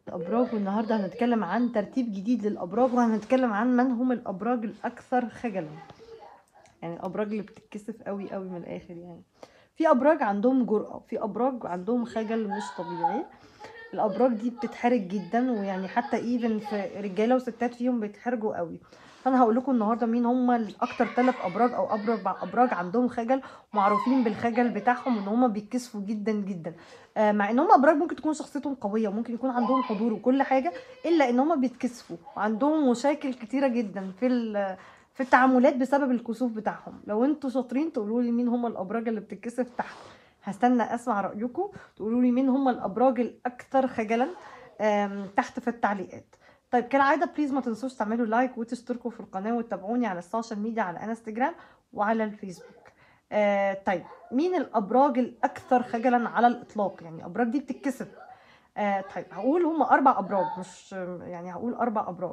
الأبراج والنهارده هنتكلم عن ترتيب جديد للأبراج وهنتكلم عن من هم الأبراج الأكثر خجلا يعني الأبراج اللي بتتكسف قوي قوي من الآخر يعني في أبراج عندهم جرأة في أبراج عندهم خجل مش طبيعي الأبراج دي بتتحرج جدا ويعني حتى ايفن في رجالة وستات فيهم بيتحرجوا قوي فانا هقول لكم النهارده مين هم الاكتر ثلاث ابراج او ابرج ابراج عندهم خجل معروفين بالخجل بتاعهم ان هم بيتكسفوا جدا جدا آه، مع ان هم ابراج ممكن تكون شخصيتهم قويه وممكن يكون عندهم حضور وكل حاجه الا ان هم بيتكسفوا وعندهم مشاكل كتيره جدا في ال- في التعاملات بسبب الكسوف بتاعهم لو انتوا شاطرين تقولوا لي مين هم الابراج اللي بتتكسف تحت هستنى اسمع رايكم تقولوا لي مين هم الابراج الاكثر خجلا آم، تحت في التعليقات طيب كالعاده بليز ما تنسوش تعملوا لايك وتشتركوا في القناه وتتابعوني على السوشيال ميديا على انستجرام وعلى الفيسبوك آه طيب مين الابراج الاكثر خجلا على الاطلاق يعني الابراج دي بتتكسف آه طيب هقول هم اربع ابراج مش يعني هقول اربع ابراج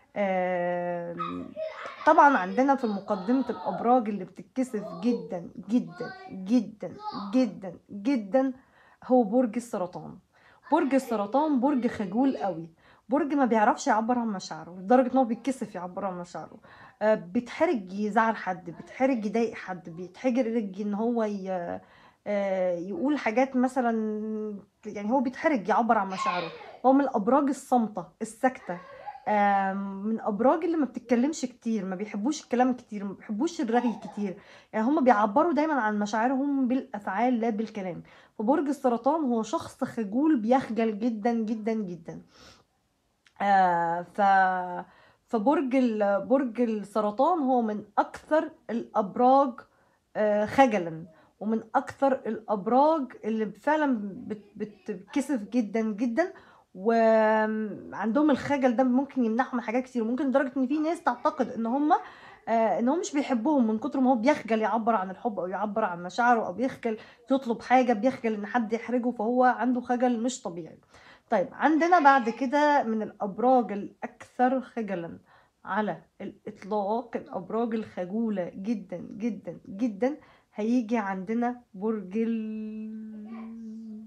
آه طبعا عندنا في مقدمه الابراج اللي بتتكسف جدا جدا جدا جدا جدا هو برج السرطان برج السرطان برج خجول قوي برج ما بيعرفش يعبر عن مشاعره لدرجه ان هو بيتكسف يعبر عن مشاعره آه، بيتحرج يزعل حد بيتحرج يضايق حد بيتحرج ان هو ي... آه، يقول حاجات مثلا يعني هو بيتحرج يعبر عن مشاعره هو من الابراج الصامته الساكته آم، من الابراج اللي ما بتتكلمش كتير ما بيحبوش الكلام كتير ما بيحبوش الرغي كتير يعني هم بيعبروا دايما عن مشاعرهم بالافعال لا بالكلام فبرج السرطان هو شخص خجول بيخجل جدا جدا جدا آه ف فبرج ال... برج السرطان هو من اكثر الابراج آه خجلا ومن اكثر الابراج اللي فعلا بت... بتكسف جدا جدا وعندهم الخجل ده ممكن يمنعهم من حاجات كتير ممكن لدرجه ان في ناس تعتقد ان هم آه ان هو مش بيحبهم من كتر ما هو بيخجل يعبر عن الحب او يعبر عن مشاعره او بيخجل يطلب حاجه بيخجل ان حد يحرجه فهو عنده خجل مش طبيعي طيب عندنا بعد كده من الأبراج الأكثر خجلا على الإطلاق الأبراج الخجولة جدا جدا جدا هيجي عندنا برج ال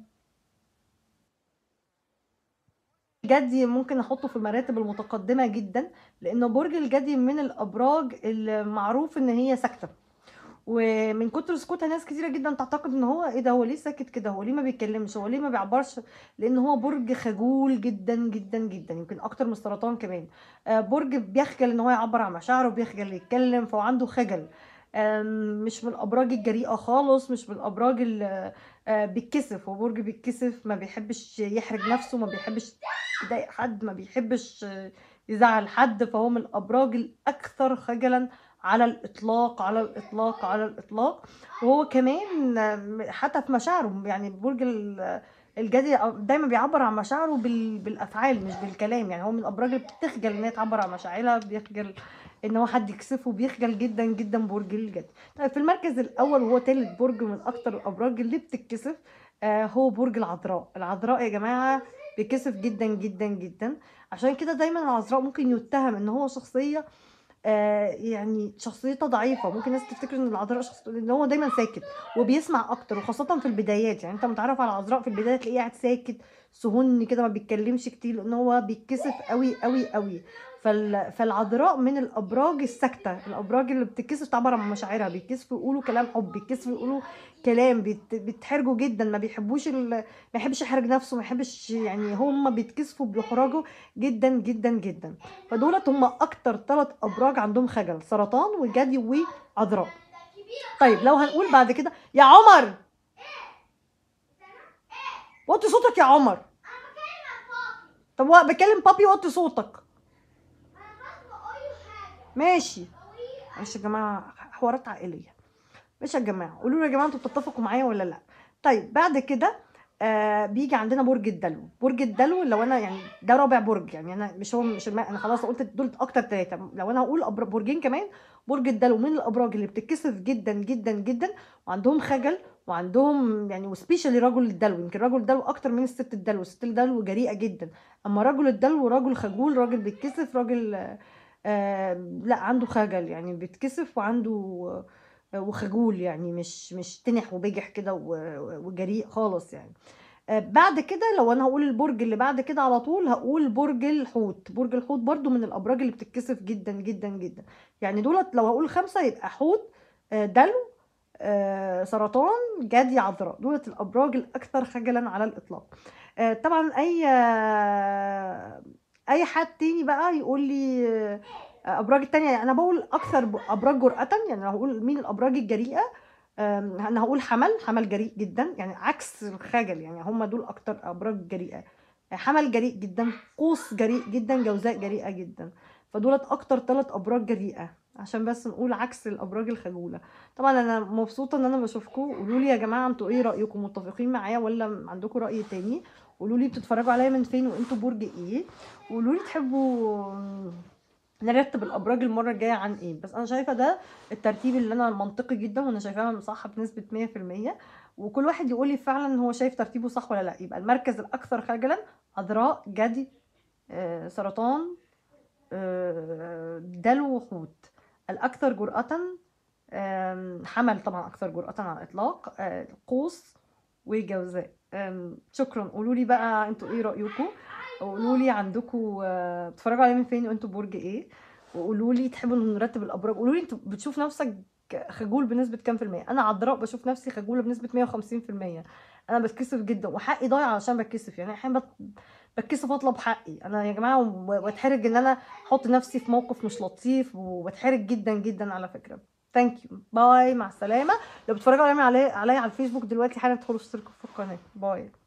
الجدي ممكن احطه في المراتب المتقدمة جدا لأنه برج الجدي من الأبراج المعروف إن هي ساكتة ومن كتر سكوتها ناس كتيره جدا تعتقد ان هو ايه ده هو ليه ساكت كده هو ليه ما بيتكلمش هو ليه ما بيعبرش لان هو برج خجول جدا جدا جدا يمكن اكتر من السرطان كمان آه، برج بيخجل ان هو يعبر عن مشاعره بيخجل يتكلم فهو عنده خجل آم، مش من الابراج الجريئه خالص مش من الابراج اللي آه، بيتكسف هو برج بيتكسف ما بيحبش يحرج نفسه ما بيحبش يضايق حد ما بيحبش آه، يزعل حد فهو من الابراج الاكثر خجلا على الإطلاق على الإطلاق على الإطلاق وهو كمان حتى في مشاعره يعني برج ال- الجدي دايما بيعبر عن مشاعره بال- بالأفعال مش بالكلام يعني هو من الأبراج اللي بتخجل إن هي تعبر عن مشاعرها بيخجل إن هو حد يكسفه بيخجل جدا جدا برج الجدي طيب في المركز الأول وهو تالت برج من أكتر الأبراج اللي بتتكسف آه هو برج العذراء العذراء يا جماعة بيكسف جدا جدا جدا عشان كده دايما العذراء ممكن يتهم ان هو شخصيه آه، يعني شخصيته ضعيفة ممكن ناس تفتكر ان العذراء شخص ان هو دايما ساكت وبيسمع اكتر وخاصة في البدايات يعني انت متعرف على العذراء في البداية تلاقيه قاعد ساكت سهن كده ما بيتكلمش كتير لان هو بيتكسف قوي قوي قوي فال... فالعذراء من الابراج الساكته الابراج اللي بتتكسف تعبر عن مشاعرها بيتكسفوا يقولوا كلام حب بيتكسفوا يقولوا كلام بيت... بيتحرجوا جدا ما بيحبوش ال... ما يحبش يحرج نفسه ما يحبش يعني هم بيتكسفوا بيحرجوا جدا جدا جدا فدولت هم اكتر ثلاث ابراج عندهم خجل سرطان وجدي وعذراء طيب لو هنقول بعد كده يا عمر وطي صوتك يا عمر طب هو بكلم بابي وطي صوتك ماشي معلش يا جماعه حوارات عائليه ماشي يا جماعه قولوا لي يا جماعه انتوا بتتفقوا معايا ولا لا طيب بعد كده آه بيجي عندنا برج الدلو برج الدلو لو انا يعني ده رابع برج يعني انا مش هو مش الم... انا خلاص قلت دول اكتر ثلاثه لو انا هقول أبر- برجين كمان برج الدلو من الابراج اللي بتتكسف جدا جدا جدا وعندهم خجل وعندهم يعني وسبيشالي رجل الدلو يمكن رجل الدلو اكتر من الست الدلو الست الدلو جريئه جدا اما رجل الدلو راجل خجول راجل بيتكسف راجل آه آه لا عنده خجل يعني بيتكسف وعنده آه وخجول يعني مش مش تنح وبجح كده و- وجريء خالص يعني آه، بعد كده لو انا هقول البرج اللي بعد كده على طول هقول برج الحوت برج الحوت برضو من الابراج اللي بتتكسف جدا جدا جدا يعني دولت لو هقول خمسة يبقى حوت آه، دلو آه، سرطان جدي عذراء دولت الابراج الاكثر خجلا على الاطلاق آه، طبعا اي آه، اي حد تاني بقى يقول لي آه، ابراج التانية يعني انا بقول اكثر ب- ابراج جرأة يعني لو هقول مين الابراج الجريئة آم، انا هقول حمل حمل جريء جدا يعني عكس الخجل يعني هم دول اكتر ابراج جريئة حمل جريء جدا قوس جريء جدا جوزاء جريئة جدا فدولت اكتر ثلاث ابراج جريئة عشان بس نقول عكس الابراج الخجولة طبعا انا مبسوطة ان انا بشوفكم قولوا لي يا جماعة انتوا ايه رأيكم متفقين معايا ولا عندكم رأي تاني قولوا لي بتتفرجوا عليا من فين وانتوا برج ايه وقولوا لي تحبوا نرتب الابراج المره الجايه عن ايه بس انا شايفه ده الترتيب اللي انا منطقي جدا وانا شايفاه صح بنسبه 100% وكل واحد يقول لي فعلا هو شايف ترتيبه صح ولا لا يبقى المركز الاكثر خجلا عذراء جدي آه، سرطان آه، دلو وحوت الاكثر جرأة آم، حمل طبعا اكثر جرأة على الاطلاق آه، قوس وجوزاء آم، شكرا قولوا لي بقى انتوا ايه رايكم قولوا لي عندكم بتتفرجوا عليا من فين وانتوا برج ايه وقولوا لي تحبوا نرتب الابراج قولوا لي انتوا بتشوف نفسك خجول بنسبه كام في الميه انا عذراء بشوف نفسي خجوله بنسبه 150% انا بتكسف جدا وحقي ضايع عشان بتكسف يعني احيانا بت- بتكسف اطلب حقي انا يا جماعه و- واتحرج ان انا احط نفسي في موقف مش لطيف وبتحرج جدا جدا على فكره ثانك يو باي مع السلامه لو بتتفرجوا عليا عليا على الفيسبوك دلوقتي حالا ادخلوا اشتركوا في القناه باي